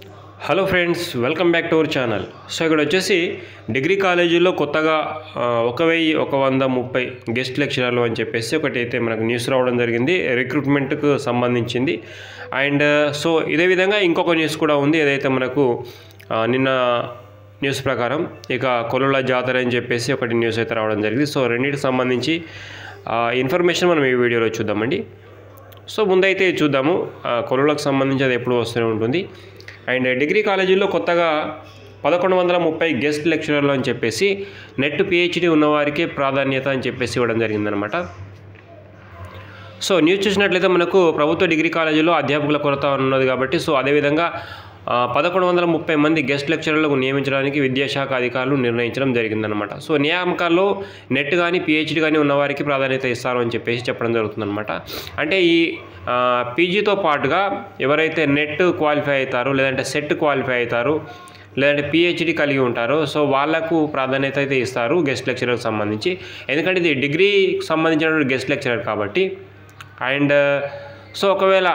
hello friends welcome back to our channel so ఇక్కడ వచ్చేసి degree కాలేజీలో కొత్తగా ఆ, ఒక వెయ్యి ఒక వంద ముప్పై గెస్ట్ లెక్చరర్లు అని చెప్పేసి ఒకటి అయితే మనకు న్యూస్ రావడం జరిగింది రిక్రూట్మెంట్కు సంబంధించింది అండ్ సో ఇదే విధంగా ఇంకొక న్యూస్ కూడా ఉంది ఏదైతే మనకు ఆ, నిన్న న్యూస్ ప్రకారం ఇక కొలుల జాతర అని చెప్పేసి ఒకటి న్యూస్ అయితే రావడం జరిగింది సో రెండింటికి సంబంధించి ఆ, ఇన్ఫర్మేషన్ మనం ఈ వీడియోలో చూద్దామండి సో ముందైతే చూద్దాము ఆ, కొలులకు సంబంధించి అది ఎప్పుడు వస్తూనే ఉంటుంది అండ్ డిగ్రీ కాలేజీల్లో కొత్తగా పదకొండు వందల ముప్పై గెస్ట్ లెక్చరర్లు అని చెప్పేసి నెట్ పిహెచ్డి ఉన్నవారికి ప్రాధాన్యత అని చెప్పేసి ఇవ్వడం జరిగిందనమాట సో న్యూస్ చూసినట్లయితే మనకు ప్రభుత్వ డిగ్రీ కాలేజీలో అధ్యాపకుల కొరత ఉన్నది కాబట్టి సో అదేవిధంగా పదకొండు వందల ముప్పై మంది గెస్ట్ లెక్చరర్లకు నియమించడానికి విద్యాశాఖ అధికారులు నిర్ణయించడం జరిగిందనమాట సో నియామకాల్లో నెట్ కానీ పిహెచ్డి కానీ ఉన్నవారికి ప్రాధాన్యత ఇస్తారు అని చెప్పేసి చెప్పడం జరుగుతుందన్నమాట అంటే ఈ పీజీతో పాటుగా ఎవరైతే నెట్ క్వాలిఫై అవుతారో లేదంటే సెట్ క్వాలిఫై అవుతారు లేదంటే పిహెచ్డి కలిగి ఉంటారో సో వాళ్ళకు ప్రాధాన్యత అయితే ఇస్తారు గెస్ట్ లెక్చరర్కి సంబంధించి ఎందుకంటే ఇది డిగ్రీకి సంబంధించినటువంటి గెస్ట్ లెక్చరర్ కాబట్టి అండ్ సో ఒకవేళ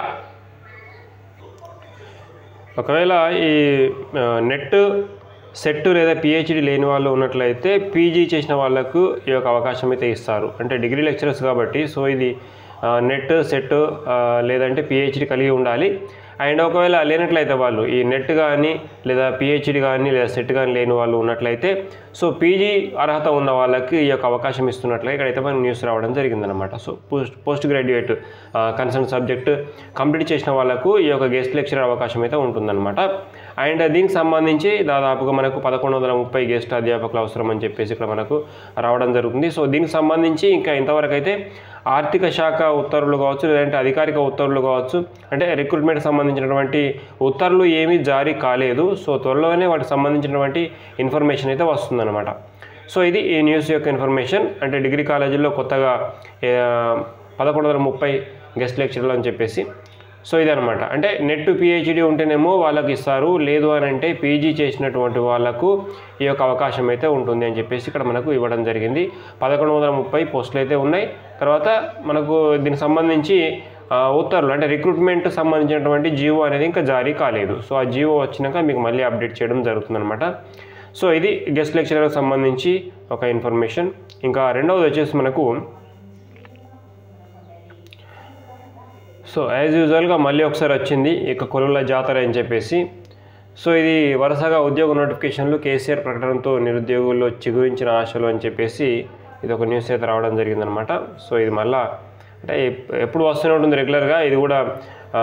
ఒకవేళ ఈ ఆ, నెట్ సెట్ లేదా పిహెచ్డి లేని వాళ్ళు ఉన్నట్లయితే పీజీ చేసిన వాళ్ళకు ఈ యొక్క అవకాశం అయితే ఇస్తారు అంటే డిగ్రీ లెక్చరర్స్ కాబట్టి సో ఇది ఆ, నెట్ సెట్ ఆ, లేదంటే పిహెచ్డి కలిగి ఉండాలి అండ్ ఒకవేళ లేనట్లయితే వాళ్ళు ఈ నెట్ కానీ లేదా పిహెచ్డి కానీ లేదా సెట్ కానీ లేని వాళ్ళు ఉన్నట్లయితే సో పీజీ అర్హత ఉన్న వాళ్ళకి ఈ యొక్క అవకాశం ఇస్తున్నట్లయితే ఇక్కడైతే మనకి న్యూస్ రావడం జరిగిందనమాట so post post graduate concern subject complete చేసిన వాళ్ళకు ఈ యొక్క గెస్ట్ లెక్చరర్ అవకాశం అయితే ఉంటుందన్నమాట అండ్ దీనికి సంబంధించి దాదాపుగా మనకు పదకొండు వందల ముప్పై గెస్ట్ అధ్యాపకులు అవసరం అని చెప్పేసి ఇక్కడ మనకు రావడం జరుగుతుంది సో దీనికి సంబంధించి ఇంకా ఇంతవరకు అయితే ఆర్థిక శాఖ ఉత్తర్వులు కావచ్చు లేదంటే అధికారిక ఉత్తర్వులు కావచ్చు అంటే రిక్రూట్మెంట్కి సంబంధించినటువంటి ఉత్తర్వులు ఏమీ జారీ కాలేదు సో త్వరలోనే వాటికి సంబంధించినటువంటి ఇన్ఫర్మేషన్ అయితే వస్తుందన్నమాట సో ఇది ఈ న్యూస్ యొక్క ఇన్ఫర్మేషన్ అంటే డిగ్రీ కాలేజీల్లో కొత్తగా పదకొండు వందల ముప్పై గెస్ట్ లెక్చర్లు అని చెప్పేసి సో ఇదనమాట అంటే నెట్ పిహెచ్డి ఉంటేనేమో వాళ్ళకి ఇస్తారు లేదు అని అంటే పీజీ చేసినటువంటి వాళ్ళకు ఈ యొక్క అవకాశం అయితే ఉంటుంది అని చెప్పేసి ఇక్కడ మనకు ఇవ్వడం జరిగింది పదకొండు వందల ముప్పై పోస్టులు అయితే ఉన్నాయి తర్వాత మనకు దీనికి సంబంధించి ఆ, ఉత్తర్వులు అంటే రిక్రూట్మెంట్ సంబంధించినటువంటి జీవో అనేది ఇంకా జారీ కాలేదు సో ఆ జీవో వచ్చినాక మీకు మళ్ళీ అప్డేట్ చేయడం జరుగుతుందన్నమాట సో ఇది గెస్ట్ లెక్చరర్కి సంబంధించి ఒక ఇన్ఫర్మేషన్ ఇంకా రెండవది వచ్చేసి మనకు సో యాజ్ యూజువల్గా మళ్ళీ ఒకసారి వచ్చింది ఇక కొలుల జాతర అని చెప్పేసి సో ఇది వరుసగా ఉద్యోగ నోటిఫికేషన్లు కేసీఆర్ ప్రకటనతో నిరుద్యోగుల్లో చిగురించిన ఆశలు అని చెప్పేసి ఇది ఒక న్యూస్ అయితే రావడం జరిగిందనమాట సో ఇది మళ్ళా అంటే ఎప్- ఎప్పుడు వస్తూనే ఉంటుంది రెగ్యులర్గా ఇది కూడా ఆ,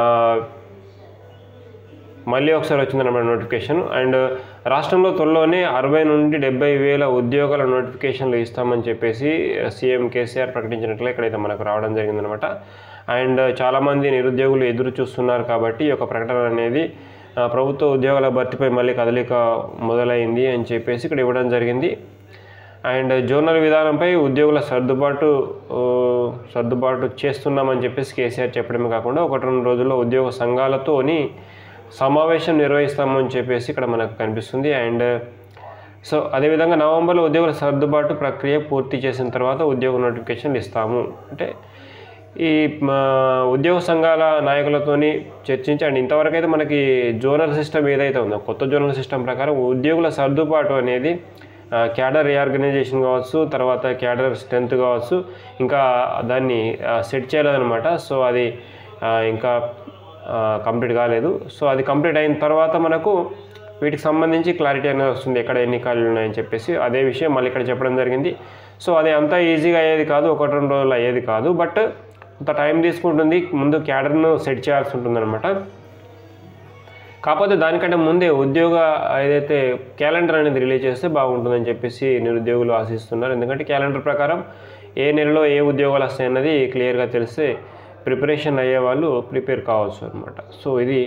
మళ్ళీ ఒకసారి వచ్చిందన్నమాట నోటిఫికేషన్ అండ్ రాష్ట్రంలో త్వరలోనే అరవై నుండి డెబ్బై వేల ఉద్యోగాల నోటిఫికేషన్లు ఇస్తామని చెప్పేసి సీఎం కేసీఆర్ ప్రకటించినట్లే ఇక్కడైతే మనకు రావడం జరిగిందనమాట అండ్ చాలామంది నిరుద్యోగులు ఎదురు చూస్తున్నారు కాబట్టి ఈ యొక్క ప్రకటన అనేది ఆ, ప్రభుత్వ ఉద్యోగాల భర్తీపై మళ్ళీ కదలిక మొదలైంది అని చెప్పేసి ఇక్కడ ఇవ్వడం జరిగింది అండ్ జోనల్ విధానంపై ఉద్యోగుల సర్దుబాటు ఆ, సర్దుబాటు చేస్తున్నామని చెప్పేసి కేసీఆర్ చెప్పడమే కాకుండా ఒకటి రెండు రోజుల్లో ఉద్యోగ సంఘాలతోని సమావేశం నిర్వహిస్తామని చెప్పేసి ఇక్కడ మనకు కనిపిస్తుంది అండ్ సో అదేవిధంగా నవంబర్లో ఉద్యోగుల సర్దుబాటు ప్రక్రియ పూర్తి చేసిన తర్వాత ఉద్యోగ నోటిఫికేషన్లు ఇస్తాము అంటే ఈ మా ఉద్యోగ సంఘాల నాయకులతోని చర్చించి అండ్ ఇంతవరకు అయితే మనకి జోనల్ సిస్టమ్ ఏదైతే ఉందో కొత్త జోనల్ సిస్టమ్ ప్రకారం ఉద్యోగుల సర్దుబాటు అనేది ఆ, క్యాడర్ రీఆర్గనైజేషన్ కావచ్చు తర్వాత క్యాడర్ స్ట్రెంత్ కావచ్చు ఇంకా దాన్ని ఆ, సెట్ చేయాలన్నమాట సో అది ఆ, ఇంకా ఆ, కంప్లీట్ కాలేదు సో అది కంప్లీట్ అయిన తర్వాత మనకు వీటికి సంబంధించి క్లారిటీ అనేది వస్తుంది ఎక్కడ ఎన్ని ఖాళీలు ఉన్నాయని చెప్పేసి అదే విషయం మళ్ళీ ఇక్కడ చెప్పడం జరిగింది సో అది అంత ఈజీగా అయ్యేది కాదు ఒకటి రెండు రోజులు అయ్యేది కాదు బట్ అంత టైం తీసుకుంటుంది ముందు క్యాడర్ను సెట్ చేయాల్సి ఉంటుంది కాకపోతే దానికంటే ముందే ఉద్యోగ ఏదైతే క్యాలెండర్ అనేది రిలీజ్ చేస్తే బాగుంటుందని చెప్పేసి నిరుద్యోగులు ఆశిస్తున్నారు ఎందుకంటే క్యాలెండర్ ప్రకారం ఏ నెలలో ఏ ఉద్యోగాలు వస్తాయి అన్నది క్లియర్గా తెలిస్తే ప్రిపరేషన్ అయ్యే వాళ్ళు ప్రిపేర్ కావచ్చు అనమాట సో ఇది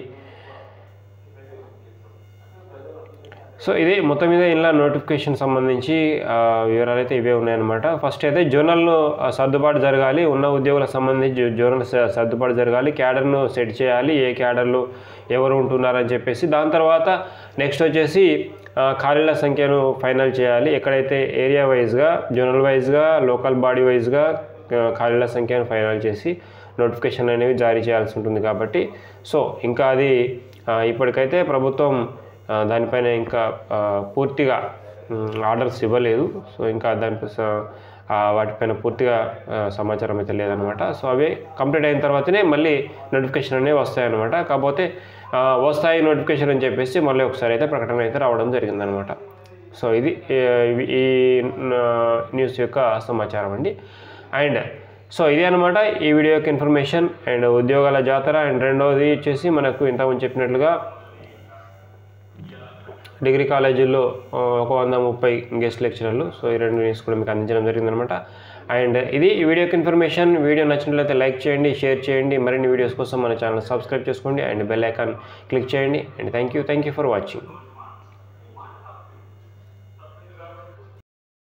సో ఇది మొత్తం మీద ఇలా నోటిఫికేషన్ సంబంధించి ఆ, వివరాలు అయితే ఇవే ఉన్నాయన్నమాట ఫస్ట్ అయితే జోనల్ను ఆ, సర్దుబాటు జరగాలి ఉన్న ఉద్యోగులకు సంబంధించి జో- జోనల్ స- సర్దుబాటు జరగాలి క్యాడర్ను సెట్ చేయాలి ఏ క్యాడర్లు ఎవరు ఉంటున్నారని చెప్పేసి దాని తర్వాత నెక్స్ట్ వచ్చేసి ఆ, ఖాళీల సంఖ్యను ఫైనల్ చేయాలి ఎక్కడైతే ఏరియా వైజ్గా జోనల్ వైజ్గా లోకల్ బాడీ వైజ్గా ఖాళీల సంఖ్యను ఫైనల్ చేసి నోటిఫికేషన్ అనేవి జారీ చేయాల్సి ఉంటుంది కాబట్టి సో ఇంకా అది ఆ, ఇప్పటికైతే ప్రభుత్వం ఆ, దానిపైన ఇంకా ఆ, పూర్తిగా మ్, ఆర్డర్స్ ఇవ్వలేదు సో ఇంకా దానిపై స- ఆ, వాటిపైన పూర్తిగా ఆ, సమాచారం అయితే లేదనమాట సో అవి కంప్లీట్ అయిన తర్వాతనే మళ్ళీ నోటిఫికేషన్ అనేవి వస్తాయన్నమాట కాకపోతే ఆ, వస్తాయి నోటిఫికేషన్ అని చెప్పేసి మళ్ళీ ఒకసారి అయితే ప్రకటన అయితే రావడం జరిగిందనమాట సో ఇది ఏ- ఇవి- ఈ న- న్యూస్ యొక్క సమాచారం అండి అండ్ సో ఇదే అనమాట ఈ వీడియో యొక్క ఇన్ఫర్మేషన్ అండ్ ఉద్యోగాల జాతర అండ్ రెండవది వచ్చేసి మనకు ఇంతకుముందు చెప్పినట్లుగా డిగ్రీ కాలేజీల్లో ఆ, ఒక వంద ముప్పై గెస్ట్ లెక్చరర్లు సో ఈ రెండు న్యూస్ కూడా మీకు అందించడం జరిగిందనమాట అండ్ ఇది ఈ వీడియోకి ఇన్ఫర్మేషన్ వీడియో నచ్చినట్లయితే లైక్ చేయండి షేర్ చేయండి మరిన్ని వీడియోస్ కోసం మన ఛానల్ సబ్స్క్రైబ్ చేసుకోండి అండ్ బెల్ ఐకాన్ క్లిక్ చేయండి and thank you thank you for watching